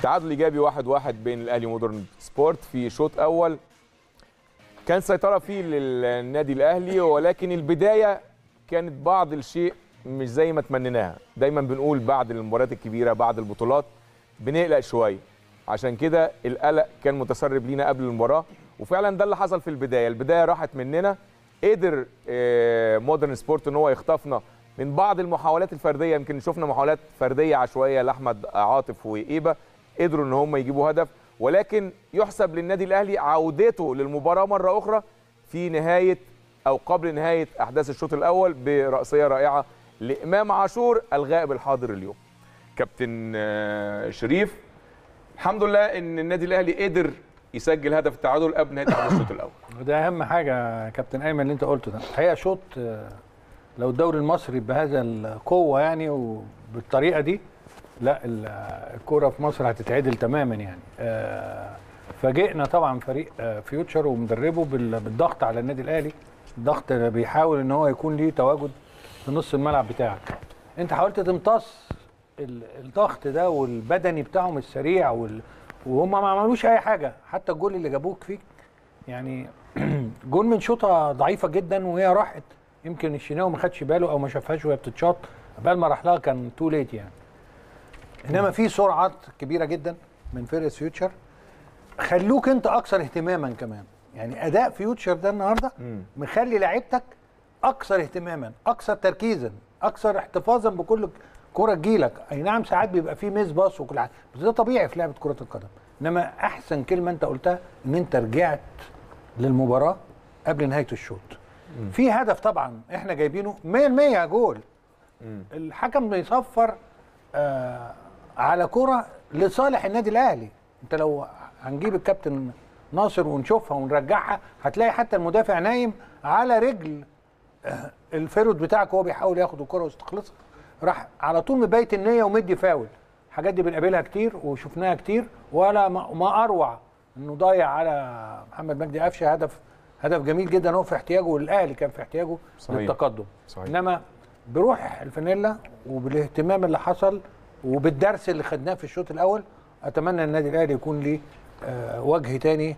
تعادل ايجابي واحد واحد بين الاهلي ومودرن سبورت في شوط اول كان سيطره فيه للنادي الاهلي ولكن البدايه كانت بعض الشيء مش زي ما تمنيناها دايما بنقول بعد المباريات الكبيره بعد البطولات بنقلق شويه عشان كده القلق كان متسرب لينا قبل المباراه وفعلا ده اللي حصل في البدايه البدايه راحت مننا قدر آه، مودرن سبورت ان هو يخطفنا من بعض المحاولات الفرديه يمكن شفنا محاولات فرديه عشوائيه لاحمد عاطف وايبه قدروا ان هم يجيبوا هدف ولكن يحسب للنادي الاهلي عودته للمباراه مره اخرى في نهايه او قبل نهايه احداث الشوط الاول براسيه رائعه لامام عاشور الغائب الحاضر اليوم كابتن آه، شريف الحمد لله ان النادي الاهلي قدر يسجل هدف التعادل قبل نهايه احداث الشوط الاول وده اهم حاجه يا كابتن ايمن اللي انت قلته ده الحقيقه شوط آه، لو الدوري المصري بهذا القوه يعني وبالطريقه دي لا ال- آه، الكوره في مصر هتتعدل تماما يعني آه، فاجئنا طبعا فريق آه، فيوتشر ومدربه بال- بالضغط على النادي الاهلي الضغط بيحاول ان هو يكون ليه تواجد في نص الملعب بتاعك انت حاولت تمتص ال- الضغط ده والبدني بتاعهم السريع وال... وهم ما عملوش اي حاجه حتى الجول اللي جابوك فيك يعني جول من شوطه ضعيفه جدا وهي راحت يمكن الشناوي ما خدش باله او ما شافهاش وهي بتتشاط قبل ما راح لها كان تو ليت يعني انما في سرعات كبيره جدا من فرقه فيوتشر خلوك انت اكثر اهتماما كمان يعني اداء فيوتشر ده النهارده مخلي لعيبتك اكثر اهتماما اكثر تركيزا اكثر احتفاظا بكل كره تجيلك اي نعم ساعات بيبقى في ميس باص وكل حاجه بس ده طبيعي في لعبه كره القدم انما احسن كلمه انت قلتها ان انت رجعت للمباراه قبل نهايه الشوط في هدف طبعا احنا جايبينه 100% جول الحكم بيصفر آه على كرة لصالح النادي الاهلي انت لو هنجيب الكابتن ناصر ونشوفها ونرجعها هتلاقي حتى المدافع نايم على رجل آه، الفيرود بتاعك وهو بيحاول ياخد الكرة ويستخلصها راح على طول مبيت النية ومدي فاول الحاجات دي بنقابلها كتير وشفناها كتير ولا ما, ما اروع انه ضايع على محمد مجدي قفشه هدف هدف جميل جدا هو في احتياجه والاهلي كان في احتياجه صحيح. للتقدم صحيح. انما بروح الفانيلا وبالاهتمام اللي حصل وبالدرس اللي خدناه في الشوط الاول اتمنى النادي الاهلي يكون ليه آه، وجه تاني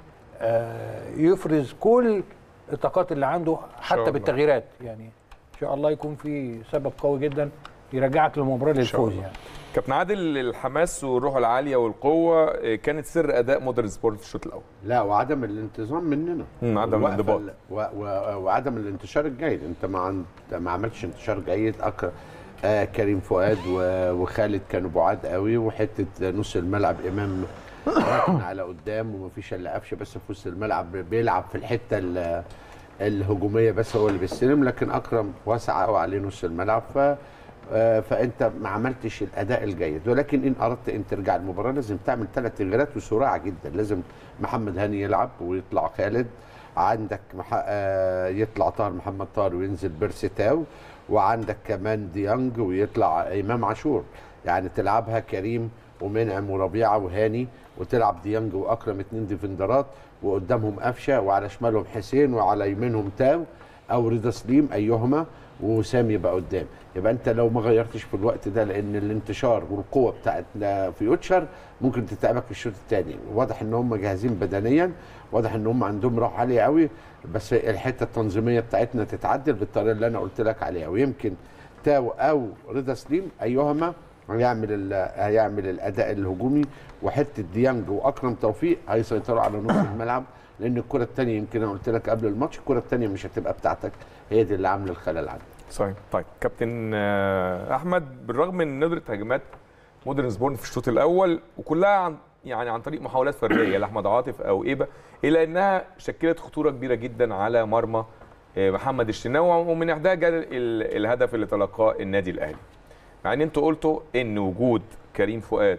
آه، يفرز كل الطاقات اللي عنده حتى الله. بالتغييرات يعني ان شاء الله يكون في سبب قوي جدا يرجعك للمباراه شاء للفوز الله. يعني كابتن عادل الحماس والروح العاليه والقوه آه، كانت سر اداء مودرن سبورت في الشوط الاول لا وعدم الانتظام مننا مم، عدم والوقفة الانضباط. ال- و و وعدم الانتشار الجيد انت ما عن... ما عملتش انتشار جيد أك... آه كريم فؤاد و... وخالد كانوا بعاد قوي وحته نص الملعب امام راكن على قدام ومفيش الا قفشه بس في وسط الملعب بيلعب في الحته ال... الهجوميه بس هو اللي بيستلم لكن اكرم واسع قوي عليه نص الملعب ف آه، فانت ما عملتش الاداء الجيد ولكن ان اردت ان ترجع المباراه لازم تعمل ثلاث تغييرات وسرعه جدا لازم محمد هاني يلعب ويطلع خالد عندك مح... آه، يطلع طاهر محمد طاهر وينزل بيرسي تاو وعندك كمان ديانج ويطلع امام عاشور يعني تلعبها كريم ومنعم وربيعه وهاني وتلعب ديانج واكرم اتنين ديفندرات وقدامهم قفشه وعلى شمالهم حسين وعلى يمينهم تاو او رضا سليم ايهما وسام يبقى قدام يبقى انت لو ما غيرتش في الوقت ده لان الانتشار والقوه بتاعت فيوتشر ممكن تتعبك في الشوط الثاني واضح ان هم جاهزين بدنيا واضح ان هم عندهم روح عاليه قوي بس الحته التنظيميه بتاعتنا تتعدل بالطريقه اللي انا قلت لك عليها ويمكن تاو او رضا سليم ايهما هيعمل ال- هيعمل الاداء الهجومي وحته ديانج واكرم توفيق هيسيطروا على نص الملعب لان الكره الثانيه يمكن انا قلت لك قبل الماتش الكره الثانيه مش هتبقى بتاعتك هي دي اللي عامله الخلل عندك صحيح طيب كابتن آه، احمد بالرغم من ندره هجمات مودرن سبورت في الشوط الاول وكلها عن يعني عن طريق محاولات فرديه لاحمد عاطف او ايبه الا انها شكلت خطوره كبيره جدا على مرمى آه، محمد الشناوي ومن احداها جاء ال- الهدف اللي تلقاه النادي الاهلي مع ان انتوا قلتوا ان وجود كريم فؤاد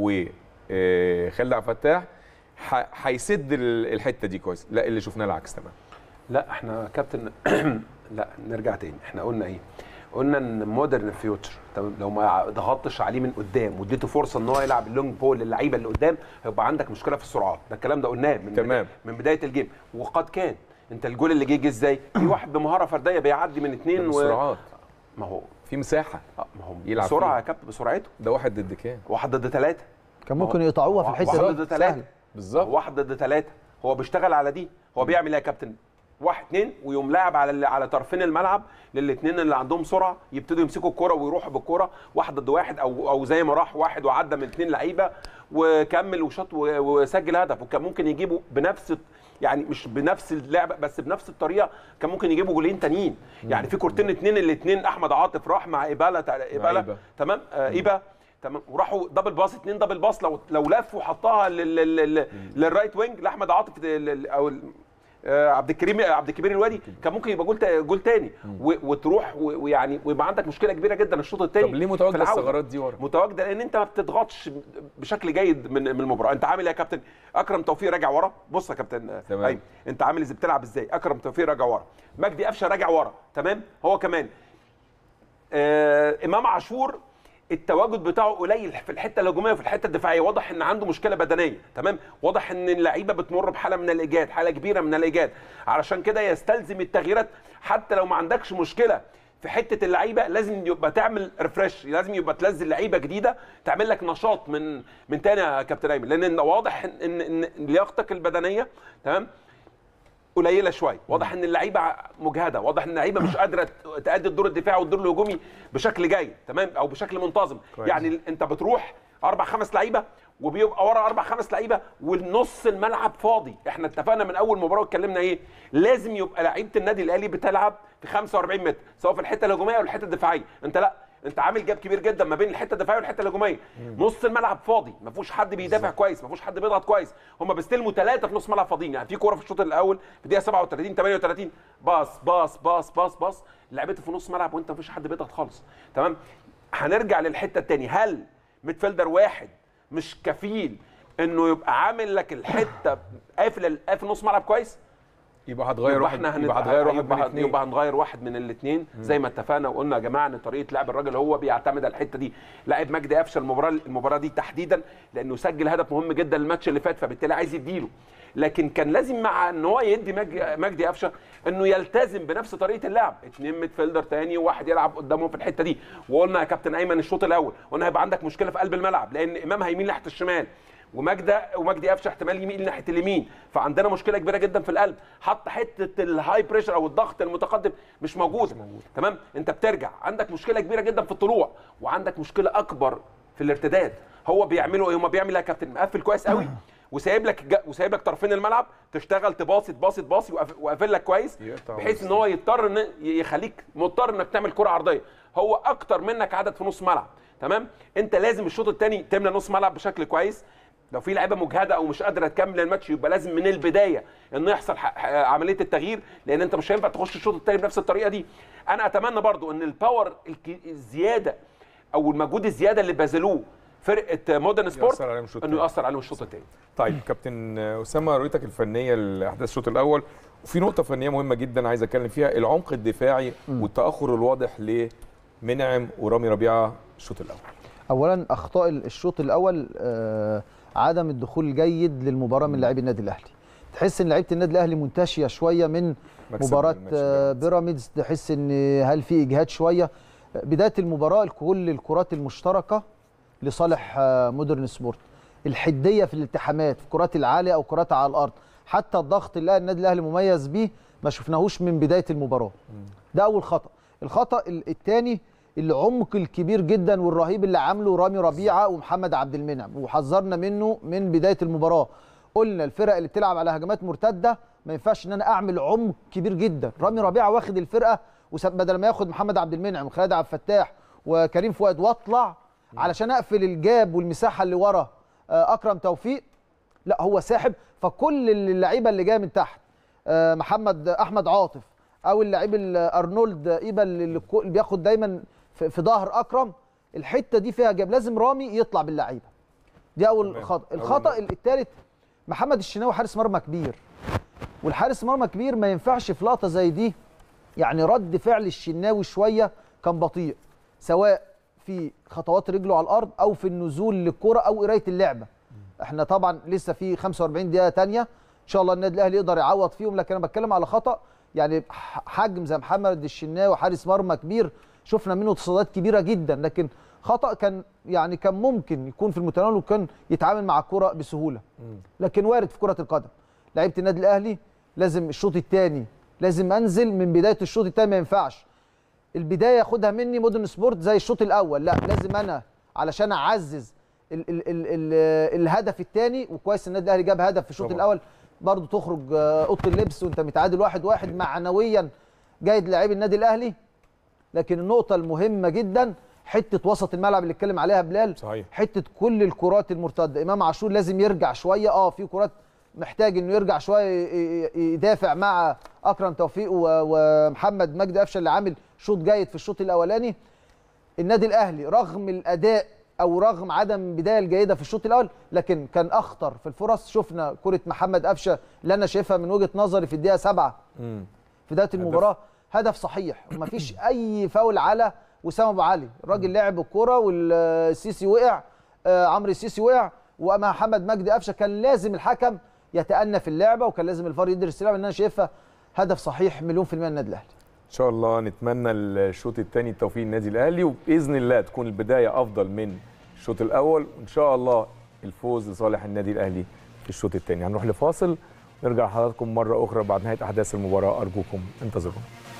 وخالد عبد الفتاح ح- هيسد ال- الحته دي كويس لا اللي شفناه العكس تمام لا احنا كابتن لا نرجع تاني احنا قلنا ايه قلنا ان مودرن فيوتشر تمام لو ما ضغطتش عليه من قدام واديته فرصه ان هو يلعب اللونج بول للعيبه اللي قدام هيبقى عندك مشكله في السرعات ده الكلام ده قلناه من تمام. بداية من بدايه الجيم وقد كان انت الجول اللي جه جه ازاي في واحد بمهاره فرديه بيعدي من اثنين و... بسرعات ما هو في مساحه آه، ما هو يلعب بسرعه فيه. يا كابتن بسرعته ده واحد ضد كام واحد ضد ثلاثه كان ممكن يقطعوها في الحته واحد دي ضد ثلاثه سهل. بالظبط واحد ضد ثلاثه هو بيشتغل على دي هو بيعمل ايه يا كابتن واحد اتنين ويقوم لاعب على ال- على طرفين الملعب للاثنين اللي عندهم سرعه يبتدوا يمسكوا الكرة ويروحوا بالكرة واحد ضد واحد او او زي ما راح واحد وعدى من اثنين لعيبه وكمل وشاط و- وسجل هدف وكان ممكن يجيبوا بنفس يعني مش بنفس اللعبه بس بنفس الطريقه كان ممكن يجيبوا جولين تانيين يعني في كورتين اتنين الاثنين احمد عاطف راح مع ايبالا تع- ايبالا إيبا. تمام آه ايبا تمام وراحوا دبل باص اتنين دبل باص لو لو لف وحطها لل- لل- لل- للرايت وينج لاحمد عاطف ال- ال- او ال- آه، عبد الكريم عبد الكبير الوادي كان ممكن يبقى جول تا- جول تاني و- وتروح و- ويعني ويبقى عندك مشكله كبيره جدا الشوط الثاني طب ليه متواجده الثغرات دي ورا؟ متواجده لان انت ما بتضغطش بشكل جيد من من المباراه انت عامل ايه يا كابتن اكرم توفيق راجع ورا بص يا كابتن آه، تمام. أيمن. انت عامل ازاي بتلعب ازاي اكرم توفيق راجع ورا مجدي قفشه راجع ورا تمام هو كمان آه امام عاشور التواجد بتاعه قليل في الحته الهجوميه وفي الحته الدفاعيه واضح ان عنده مشكله بدنيه تمام واضح ان اللعيبه بتمر بحاله من الايجاد حاله كبيره من الايجاد علشان كده يستلزم التغييرات حتى لو ما عندكش مشكله في حته اللعيبه لازم يبقى تعمل ريفرش لازم يبقى تنزل لعيبه جديده تعمل لك نشاط من من تاني يا كابتن ايمن لان واضح ان ان إن لياقتك البدنيه تمام قليله شويه واضح ان اللعيبه مجهده واضح ان اللعيبه مش قادره تأدي الدور الدفاعي والدور الهجومي بشكل جيد تمام او بشكل منتظم كويس. يعني انت بتروح اربع خمس لعيبه وبيبقى ورا اربع خمس لعيبه والنص الملعب فاضي احنا اتفقنا من اول مباراه اتكلمنا ايه لازم يبقى لعيبه النادي الاهلي بتلعب في 45 متر سواء في الحته الهجوميه او الحته الدفاعيه انت لا انت عامل جاب كبير جدا ما بين الحته الدفاعيه والحته الهجوميه نص الملعب فاضي ما فيهوش حد بيدافع كويس ما فيهوش حد بيضغط كويس هم بيستلموا ثلاثه في نص ملعب فاضيين يعني في كوره في الشوط الاول في دقيقه 37 38 باص باص باص باص باص لعبته في نص ملعب وانت ما فيش حد بيضغط خالص تمام هنرجع للحته الثانيه هل ميدفيلدر واحد مش كفيل انه يبقى عامل لك الحته قافل قافل نص ملعب كويس يبقى هتغير يبقى واحد احنا هنت- يبقى هتغير واحد من يبقى, الاثنين يبقى هنغير واحد من الاثنين زي ما اتفقنا وقلنا يا جماعه ان طريقه لعب الراجل هو بيعتمد على الحته دي لاعب مجدي قفشه المباراه المباراه دي تحديدا لانه سجل هدف مهم جدا الماتش اللي فات فبالتالي عايز يديله لكن كان لازم مع ان هو يدي مج- مجدي قفشه انه يلتزم بنفس طريقه اللعب اتنين ميدفيلدر تاني وواحد يلعب قدامهم في الحته دي وقلنا يا كابتن ايمن الشوط الاول قلنا هيبقى عندك مشكله في قلب الملعب لان امام هيميل ناحيه الشمال ومجدة ومجدي قفشه احتمال يميل ناحيه اليمين فعندنا مشكله كبيره جدا في القلب حط حته الهاي بريشر او الضغط المتقدم مش موجود تمام انت بترجع عندك مشكله كبيره جدا في الطلوع وعندك مشكله اكبر في الارتداد هو بيعملوا ايه هم بيعمل ايه يا كابتن مقفل كويس قوي وسايب لك جا- وسايب لك طرفين الملعب تشتغل تباصي تباصي تباصي وقاف- وقافل لك كويس يقطع بحيث ان هو يضطر ان يخليك مضطر انك تعمل كره عرضيه هو اكتر منك عدد في نص ملعب تمام انت لازم الشوط الثاني تملى نص ملعب بشكل كويس لو في لعيبه مجهده او مش قادره تكمل الماتش يبقى لازم من البدايه انه يحصل ح- ح- عمليه التغيير لان انت مش هينفع تخش الشوط الثاني بنفس الطريقه دي انا اتمنى برضو ان الباور الك- الزياده او المجهود الزياده اللي بذلوه فرقه مودرن سبورت يأثر عليهم الشوط انه التاني. ياثر عليهم الشوط الثاني طيب كابتن اسامه رؤيتك الفنيه لاحداث الشوط الاول وفي نقطه فنيه مهمه جدا عايز اتكلم فيها العمق الدفاعي والتاخر الواضح لمنعم ورامي ربيعه الشوط الاول اولا اخطاء الشوط الاول آه، عدم الدخول الجيد للمباراه من لاعبي النادي الاهلي تحس ان لعيبه النادي الاهلي منتشيه شويه من مكسب مباراه الماتش آه، ده. بيراميدز تحس ان هل في اجهاد شويه بدايه المباراه كل الكرات المشتركه لصالح آه، مودرن سبورت الحديه في الالتحامات في الكرات العاليه او كرات على الارض حتى الضغط اللي النادي الاهلي مميز بيه ما شفناهوش من بدايه المباراه ده اول خطا الخطا الثاني العمق الكبير جدا والرهيب اللي عامله رامي ربيعه ومحمد عبد المنعم وحذرنا منه من بدايه المباراه قلنا الفرق اللي بتلعب على هجمات مرتده ما ينفعش ان انا اعمل عمق كبير جدا رامي ربيعه واخد الفرقه وس- بدل ما ياخد محمد عبد المنعم وخالد عبد الفتاح وكريم فؤاد واطلع علشان اقفل الجاب والمساحه اللي ورا آه، اكرم توفيق لا هو ساحب فكل اللعيبه اللي جايه من تحت آه، محمد احمد عاطف او اللعيب ال- ارنولد ايبا اللي اللي كو- اللي بياخد دايما في في ظهر اكرم الحته دي فيها جاب لازم رامي يطلع باللعيبه دي اول تمام. خطا أول الخطا نقطة. الثالث محمد الشناوي حارس مرمى كبير والحارس مرمى كبير ما ينفعش في لقطه زي دي يعني رد فعل الشناوي شويه كان بطيء سواء في خطوات رجله على الارض او في النزول للكره او قرايه اللعبه احنا طبعا لسه في 45 دقيقه تانية ان شاء الله النادي الاهلي يقدر يعوض فيهم لكن انا بتكلم على خطا يعني ح- حجم زي محمد الشناوي حارس مرمى كبير شفنا منه تصديات كبيره جدا لكن خطا كان يعني كان ممكن يكون في المتناول وكان يتعامل مع الكره بسهوله لكن وارد في كره القدم لعيبه النادي الاهلي لازم الشوط الثاني لازم انزل من بدايه الشوط الثاني ما ينفعش البدايه ياخدها مني مودرن سبورت زي الشوط الاول لا لازم انا علشان اعزز ال ال ال ال الهدف الثاني وكويس النادي الاهلي جاب هدف في الشوط طبعا. الاول برضه تخرج آه، اوضه اللبس وانت متعادل واحد واحد معنويا جيد لاعبي النادي الاهلي لكن النقطه المهمه جدا حته وسط الملعب اللي اتكلم عليها بلال صحيح حته كل الكرات المرتده امام عاشور لازم يرجع شويه اه في كرات محتاج انه يرجع شويه ي- ي- يدافع مع اكرم توفيق و- ومحمد مجدي قفشه اللي عامل شوط جيد في الشوط الاولاني النادي الاهلي رغم الاداء او رغم عدم البدايه الجيده في الشوط الاول لكن كان اخطر في الفرص شفنا كره محمد قفشه اللي انا شايفها من وجهه نظري في الدقيقه سبعة مم. في بدايه المباراه هدف صحيح ومفيش اي فاول على وسام ابو علي الراجل لعب الكوره والسيسي وقع آه، عمرو السيسي وقع ومحمد مجدي قفشه كان لازم الحكم يتأنى في اللعبه وكان لازم الفار يدرس اللعبه ان انا شايفها هدف صحيح مليون في الميه النادي الاهلي ان شاء الله نتمنى الشوط الثاني التوفيق للنادي الاهلي وباذن الله تكون البدايه افضل من الشوط الاول وان شاء الله الفوز لصالح النادي الاهلي في الشوط الثاني هنروح لفاصل نرجع لحضراتكم مره اخرى بعد نهايه احداث المباراه ارجوكم انتظرونا